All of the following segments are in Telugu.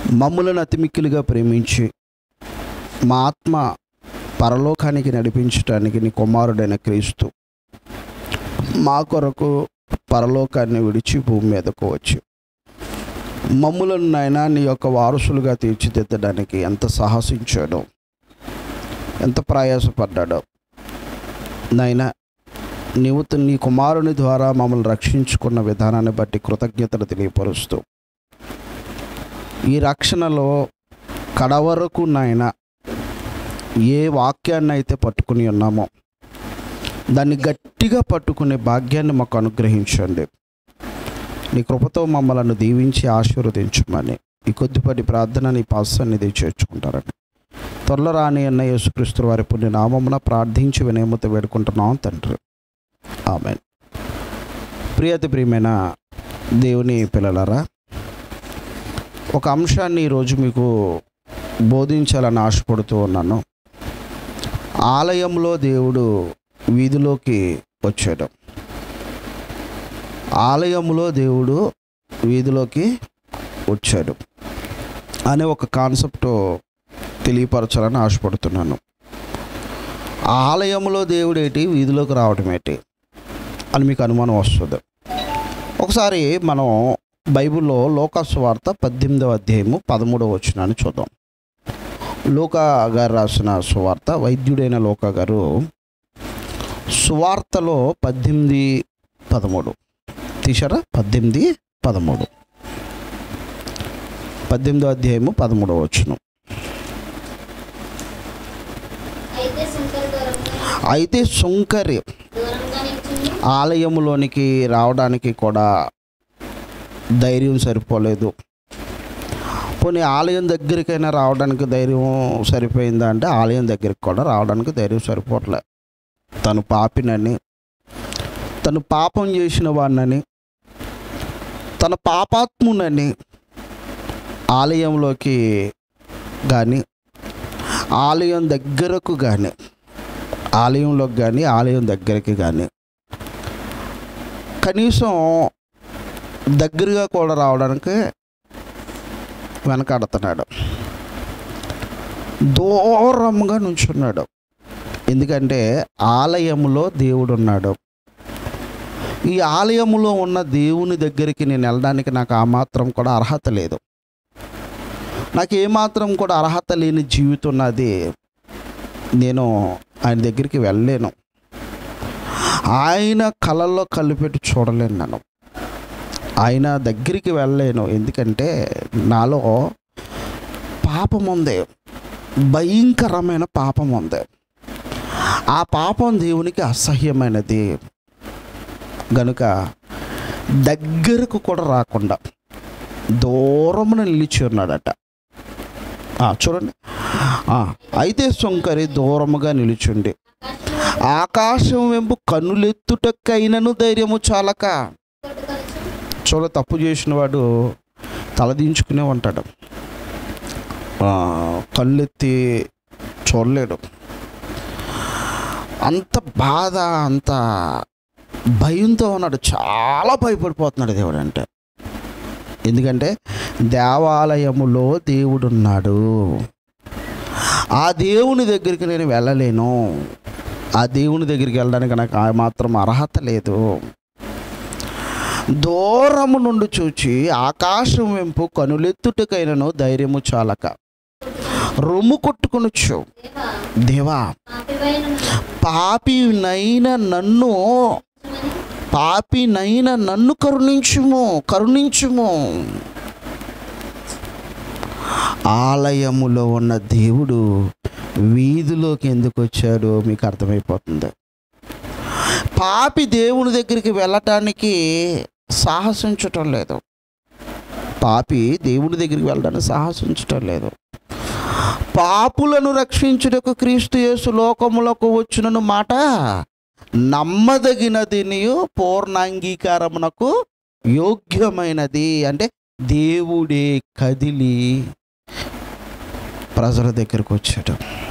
మమ్ములను అతిమిక్కిలుగా ప్రేమించి మా ఆత్మ పరలోకానికి నడిపించడానికి నీ కుమారుడైన క్రీస్తు మా కొరకు పరలోకాన్ని విడిచి భూమి మీదకు వచ్చి మమ్ములను నాయన నీ యొక్క వారసులుగా తీర్చిదిద్దడానికి ఎంత సాహసించాడో ఎంత ప్రయాసపడ్డాడో నాయన నీవు త- నీ కుమారుని ద్వారా మమ్మల్ని రక్షించుకున్న విధానాన్ని బట్టి కృతజ్ఞతలు తెలియపరుస్తూ ఈ రక్షణలో కడవరకు నాయన ఏ వాక్యాన్ని అయితే పట్టుకుని ఉన్నామో దాన్ని గట్టిగా పట్టుకునే భాగ్యాన్ని మాకు అనుగ్రహించండి నీ కృపతో మమ్మల్ని దీవించి ఆశీర్వదించమని ఈ కొద్దిపాటి ప్రార్థన నీ పాసన్నిధి చేర్చుకుంటారని త్వరలో రాని అన్న యేసుక్రీస్తు వారి పుణ్య నామమున ప్రార్థించి వినేమత వేడుకుంటున్నాం తండ్రి ఆమె ప్రియతి ప్రియమైన దేవుని పిల్లలరా ఒక అంశాన్ని ఈరోజు మీకు బోధించాలని ఆశపడుతూ ఉన్నాను ఆలయంలో దేవుడు వీధిలోకి వచ్చాడు ఆలయంలో దేవుడు వీధిలోకి వచ్చాడు అనే ఒక కాన్సెప్ట్ తెలియపరచాలని ఆశపడుతున్నాను ఆలయంలో దేవుడు ఏంటి వీధిలోకి రావడం ఏంటి అని మీకు అనుమానం వస్తుంది ఒకసారి మనం బైబిల్లో లోకాసు వార్త పద్దెనిమిదవ అధ్యాయము పదమూడవ వచ్చినాన్ని చూద్దాం లోకా గారు రాసిన సువార్త వైద్యుడైన లోకా గారు సువార్తలో పద్దెనిమిది పదమూడు తీసారా పద్దెనిమిది పదమూడు పద్దెనిమిదో అధ్యాయము పదమూడవ వచ్చును అయితే శంకర్ దూరంగా అయితే సుంకరి దూరంగా నిల్చుండి ఆలయములోనికి రావడానికి కూడా ధైర్యం సరిపోలేదు పోనీ ఆలయం దగ్గరికైనా రావడానికి ధైర్యం సరిపోయిందా అంటే ఆలయం దగ్గరికి కూడా రావడానికి ధైర్యం సరిపోవట్లే తను పాపినని తను పాపం చేసిన వాడినని తన పాపాత్మునని ఆలయంలోకి కానీ ఆలయం దగ్గరకు కానీ ఆలయంలోకి కానీ ఆలయం దగ్గరికి కానీ కనీసం దగ్గరగా కూడా రావడానికి వెనకాడుతున్నాడు దూరంగా నుంచున్నాడు ఎందుకంటే ఆలయంలో దేవుడు ఉన్నాడు ఈ ఆలయములో ఉన్న దేవుని దగ్గరికి నేను వెళ్ళడానికి నాకు ఆ మాత్రం కూడా అర్హత లేదు నాకు ఏమాత్రం కూడా అర్హత లేని జీవితం ఉన్నది నేను ఆయన దగ్గరికి వెళ్ళలేను ఆయన కళల్లో కలిపెట్టి చూడలేను నేను ఆయన దగ్గరికి వెళ్ళలేను ఎందుకంటే నాలో పాపం ఉంది భయంకరమైన పాపం ఉంది ఆ పాపం దేవునికి అసహ్యమైనది గనుక దగ్గరకు కూడా రాకుండా దూరమున నిలిచి ఉన్నాడట ఆ, చూడండి ఆ, అయితే సొంకరి దూరముగా నిలుచుండి ఆకాశం వెంపు కన్నులెత్తుటకైనను ధైర్యము చాలక కొట్టుకొనిచు చూడ తప్పు చేసిన వాడు తలదించుకునే ఉంటాడు ఆ, కళ్ళెత్తి చూడలేడు అంత బాధ అంత భయంతో ఉన్నాడు చాలా భయపడిపోతున్నాడు దేవుడు అంటే ఎందుకంటే దేవాలయములో దేవుడు ఉన్నాడు ఆ దేవుని దగ్గరికి నేను వెళ్ళలేను ఆ దేవుని దగ్గరికి వెళ్ళడానికి నాకు ఆ మాత్రం అర్హత లేదు దూరము నుండి చూచి ఆకాశం వెంపు కనులెత్తుటకైనను ధైర్యము చాలక రొమ్ము కొట్టుకొనొచ్చు దేవా దేవా పాపివైన పాపినైన నన్ను మనుషులని పాపినైన నన్ను కరుణించుము కరుణించుము ఆలయములో ఉన్న దేవుడు వీధిలోకి ఎందుకు వచ్చాడో మీకు అర్థమైపోతుంది పాపి దేవుని దగ్గరికి వెళ్ళటానికి సాహసించటం లేదు పాపి దేవుని దగ్గరికి వెళ్ళడానికి సాహసించటం లేదు పాపులను రక్షించుటకు క్రీస్తు యేసు లోకములకు వచ్చినను మాట నమ్మదగినదినియు పూర్ణాంగీకారమునకు యోగ్యమైనది అంటే దేవుడే కదిలి ప్రజల దగ్గరకు వచ్చాడు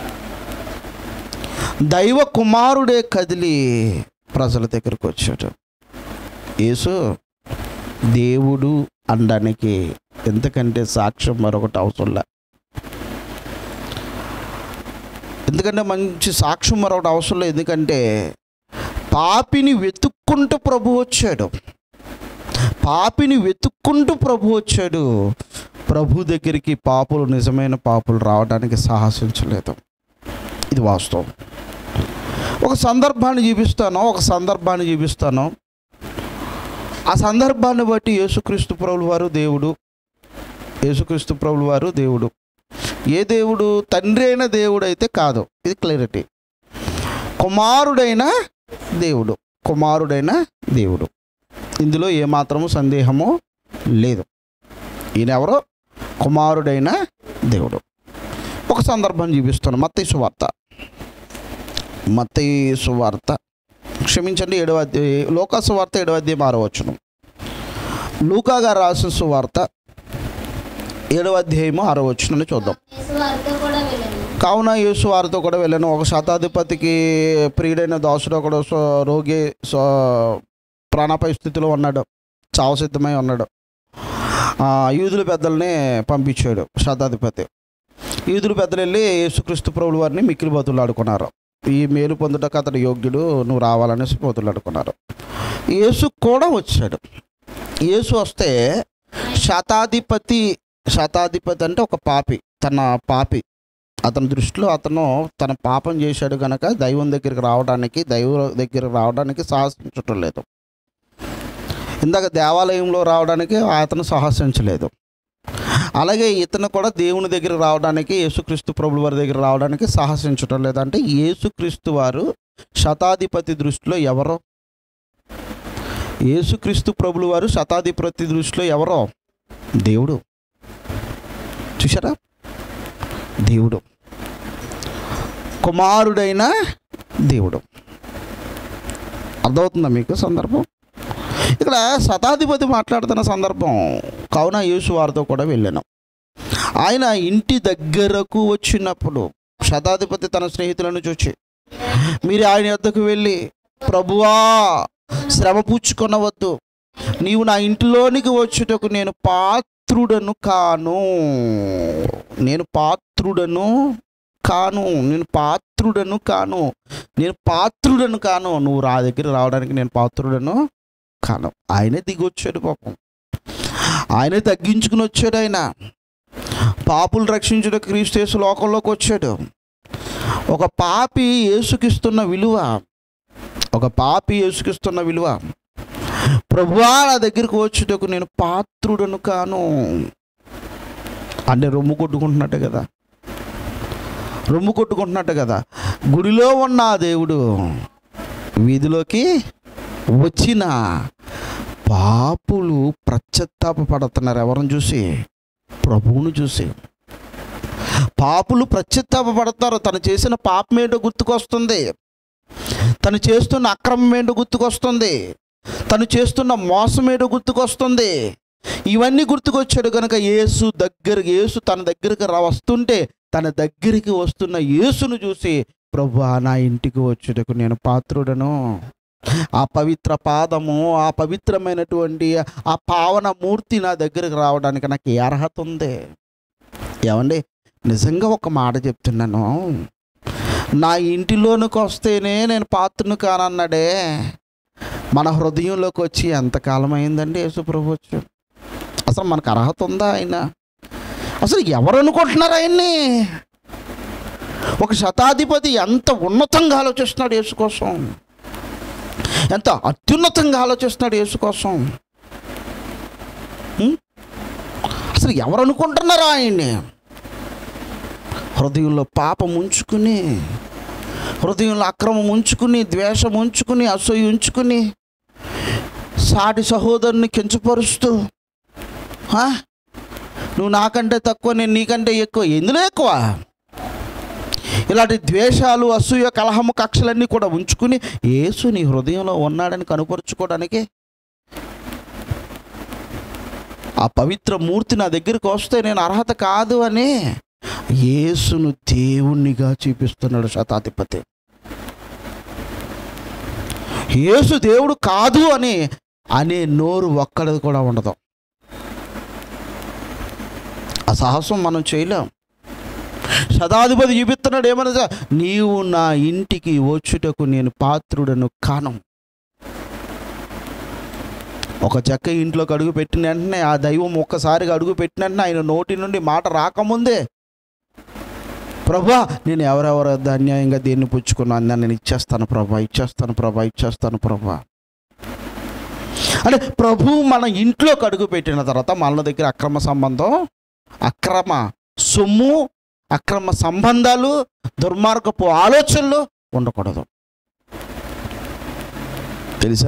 దైవ కుమారుడే కదిలి ప్రజల దగ్గరకు వచ్చాడు యేసు దేవుడు అనడానికి ఎంతకంటే సాక్ష్యం మరొకటి అవసరంలే ఎందుకంటే మంచి సాక్ష్యం మరొకటి అవసరం లేదు ఎందుకంటే పాపిని వెతుక్కుంటూ ప్రభు వచ్చాడు పాపిని వెతుక్కుంటూ ప్రభు వచ్చాడు ప్రభు దగ్గరికి పాపులు నిజమైన పాపులు రావడానికి సాహసించలేదు ఇది వాస్తవం ఒక సందర్భాన్ని చూపిస్తాను ఒక సందర్భాన్ని చూపిస్తాను ఆ సందర్భాన్ని బట్టి యేసుక్రీస్తు ప్రభులు వారు దేవుడు యేసుక్రీస్తు ప్రభులు వారు దేవుడు ఏ దేవుడు తండ్రి అయిన దేవుడు అయితే కాదు ఇది క్లారిటీ కుమారుడైన దేవుడు కుమారుడైన దేవుడు ఇందులో ఏమాత్రము సందేహము లేదు ఈయన ఎవరో కుమారుడైన దేవుడు ఒక సందర్భం చూపిస్తాను మత్తయి సువార్త మత్తయి సువార్త క్షమించండి ఏడవ అధ్యాయ లోకా సువార్త ఏడవ అధ్యాయం ఆరో వచ్చును లూకా గారు రాసిన సువార్త ఏడవ అధ్యాయము ఆరో వచ్చునని చూద్దాం యేసు వారితో కూడా వెళ్ళాను కావున యేసు వారితో కూడా వెళ్ళాను ఒక శతాధిపతికి ప్రియుడైన దాసుడు ఒకడు స్వ- రోగి స్వ- ప్రాణాపాయ స్థితిలో ఉన్నాడు చావు సిద్ధమై ఉన్నాడు ఆ, యూదుల పెద్దల్ని పంపించాడు శతాధిపతి యూదుల పెద్దలు వెళ్ళి యేసుక్రీస్తు ప్రభుల వారిని మిక్కిలి బతులాడుకున్నారు ఈ మేలు పొందుటకు అతడు యోగ్యుడు నువ్వు రావాలనేసి బతులాడుకున్నారు యేసు కూడా వచ్చాడు యేసు వస్తే శతాధిపతి శతాధిపతి అంటే ఒక పాపి తన పాపి అతని దృష్టిలో అతను తన పాపం చేశాడు కనుక దైవం దగ్గరికి రావడానికి దైవం దగ్గరికి రావడానికి సాహసించటం లేదు ఇందాక దేవాలయంలో రావడానికి అతను సాహసించలేదు అలాగే ఇతను కూడా దేవుని దగ్గర రావడానికి యేసుక్రీస్తు ప్రభుల వారి దగ్గర రావడానికి సాహసించటం లేదు అంటే యేసుక్రీస్తు వారు శతాధిపతి దృష్టిలో ఎవరో యేసుక్రీస్తు ప్రభుల వారు శతాధిపతి దృష్టిలో ఎవరో దేవుడు చూసారా దేవుడు కుమారుడైన దేవుడు అర్థమవుతుందా మీకు సందర్భం ఇక్కడ శతాధిపతి మాట్లాడుతున్న సందర్భం కావున యేసు వారితో కూడా వెళ్ళాను ఆయన ఇంటి దగ్గరకు వచ్చినప్పుడు శతాధిపతి తన స్నేహితులను చూచి మీరు ఆయన యొద్దకు వెళ్ళి ప్రభువా శ్రమ పుచ్చుకొనవద్దు నీవు నా ఇంటిలోనికి వచ్చుటకు నేను పాత్రుడను కాను నేను పాత్రుడను కాను నేను పాత్రుడను కాను నేను పాత్రుడను కాను నువ్వు రా దగ్గర రావడానికి నేను పాత్రుడను కాను ఆయనే దిగి వచ్చాడు పాపం ఆయనే తగ్గించుకుని వచ్చాడు ఆయన పాపులు రక్షించుట క్రీస్తు లోకంలోకి వచ్చాడు ఒక పాపి యేసుకిస్తున్న విలువ ఒక పాపి యేసుకిస్తున్న విలువ ప్రభువా నా దగ్గరికి వచ్చుటకు నేను పాత్రుడను కాను అంటే రొమ్ము కొట్టుకుంటున్నట్టే కదా రొమ్ము కొట్టుకుంటున్నట్టు కదా గుడిలో ఉన్న ఆ దేవుడు వీధిలోకి వచ్చిన పాపులు ప్రత్యత్తాపడుతున్నారు ఎవరిని చూసి ప్రభువును చూసి పాపులు ప్రత్యత్తాపడతారు తను చేసిన పాపం ఏంటో గుర్తుకొస్తుంది తను చేస్తున్న అక్రమం ఏంటో గుర్తుకొస్తుంది తను చేస్తున్న మోసం ఏంటో గుర్తుకొస్తుంది ఇవన్నీ గుర్తుకొచ్చాడు కనుక యేసు దగ్గర యేసు తన దగ్గరికి రా వస్తుంటే తన దగ్గరికి వస్తున్న యేసును చూసి ప్రభు నా ఇంటికి వచ్చుటకు నేను పాత్రుడను ఆ పవిత్ర పాదము ఆ పవిత్రమైనటువంటి ఆ పావన మూర్తి నా దగ్గరికి రావడానికి నాకు ఏ అర్హత ఉంది ఏమండి నిజంగా ఒక మాట చెప్తున్నాను నా ఇంటిలోనికి వస్తేనే నేను పాత్రను కానన్నాడే మన హృదయంలోకి వచ్చి ఎంతకాలం అయిందండి యేసుప్రభు వచ్చి అసలు మనకు అర్హత ఉందా ఆయన అసలు ఎవరు అనుకుంటున్నారు ఆయన్ని ఒక శతాధిపతి ఎంత ఉన్నతంగా ఆలోచిస్తున్నాడు యేసు కోసం ఎంత అత్యున్నతంగా ఆలోచిస్తున్నాడు యేసు కోసం ఉం? అసలు ఎవరు అనుకుంటున్నారా ఆయన్ని హృదయంలో పాపం ఉంచుకుని హృదయంలో అక్రమం ఉంచుకుని ద్వేషం ఉంచుకుని అసూయ ఉంచుకుని సాటి సహోదరుని కించపరుస్తూ "హా? నువ్వు నాకంటే తక్కువ నేను నీకంటే ఎక్కువ ఎందులో ఎక్కువ ఇలాంటి ద్వేషాలు అసూయ కలహము కక్షలన్నీ కూడా ఉంచుకుని యేసు నీ హృదయంలో ఉన్నాడని కనుపరుచుకోవడానికి ఆ పవిత్ర మూర్తి నా దగ్గరికి వస్తే నేను అర్హత కాదు అని యేసును దేవుణ్ణిగా చూపిస్తున్నాడు శతాధిపతి యేసు దేవుడు కాదు అని అనే నోరు ఒక్కడిది కూడా ఉండదు ఆ సాహసం మనం చేయలేం శతాధిపతి చూపిస్తున్నాడు ఏమన్నా నీవు నా ఇంటికి వచ్చుటకు నేను పాత్రుడను కాను ఒక చెక్క ఇంట్లోకి అడుగు పెట్టిన వెంటనే ఆ దైవం ఒక్కసారిగా అడుగు పెట్టిన వెంటనే ఆయన నోటి నుండి మాట రాకముందే ప్రభా నేను ఎవరెవరు అన్యాయంగా దేన్ని పుచ్చుకున్నాను నేను ఇచ్చేస్తాను ప్రభా ఇచ్చేస్తాను ప్రభా ఇచ్చేస్తాను ప్రభా అంటే ప్రభు మన ఇంట్లోకి అడుగు పెట్టిన తర్వాత మన దగ్గర అక్రమ సంబంధం అక్రమ సొమ్ము అక్రమ సంబంధాలు దుర్మార్గపు ఆలోచనలు ఉండకూడదు తెలుసా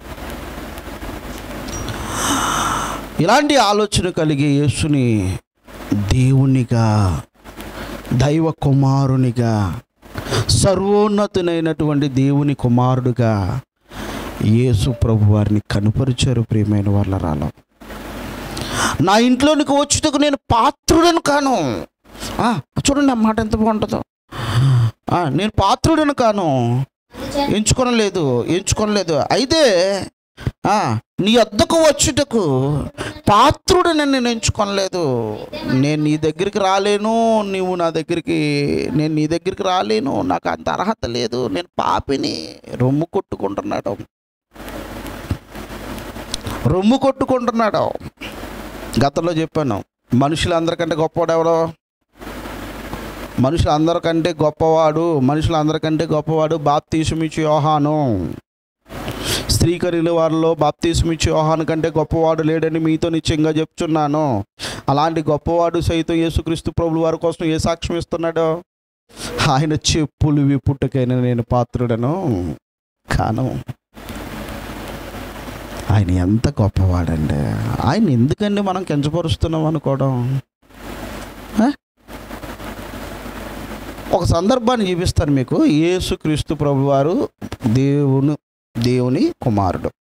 ఇలాంటి ఆలోచన కలిగి యేసుని దేవునిగా దైవ కుమారునిగా సర్వోన్నతునైనటువంటి దేవుని కుమారుడుగా యేసు ప్రభు వారిని కనుపరిచారు ప్రియమైన వాళ్ళ రాలో నా ఇంట్లోనికి వచ్చుటకు నేను పాత్రుడను కాను ఆ, చూడండి ఆ మాట ఎంత బాగుంటుందో ఆ, నేను పాత్రుడను కాను అందుచేత ఎంచుకొనలేదు ఎంచుకొనలేదు అయితే ఆ, నీ వద్దకు వచ్చుటకు పాత్రుడని నేను ఎంచుకొనలేదు నేను నీ దగ్గరికి రాలేను నీవు నా దగ్గరికి నేను నీ దగ్గరికి రాలేను నాకు అంత అర్హత లేదు నేను పాపిని రొమ్ము కొట్టుకుంటున్నాడు రొమ్ము కొట్టుకుంటున్నాడు గతంలో చెప్పాను మనుషులందరికంటే గొప్పవాడు ఎవరో మనుషులందరికంటే గొప్పవాడు మనుషులందరికంటే గొప్పవాడు బాప్తీసుమిచ్చి యోహాను స్త్రీ కలిగిన వారిలో బాప్తీసుమిచ్చి యోహాను కంటే గొప్పవాడు లేడని మీతో నిశ్చయంగా చెప్తున్నాను అలాంటి గొప్పవాడు సైతం యేసుక్రీస్తు ప్రభులు వారి కోసం ఏ సాక్ష్యం ఇస్తున్నాడు ఆయన చెప్పులు విపుట్టకైనా నేను పాత్రుడను కాను ఆయన ఎంత గొప్పవాడండి ఆయన ఎందుకండి మనం కించపరుస్తున్నాం అనుకోవడం ఆ? ఒక సందర్భాన్ని చూపిస్తాను మీకు యేసుక్రీస్తు ప్రభు వారు దేవుని దేవుని కుమారుడు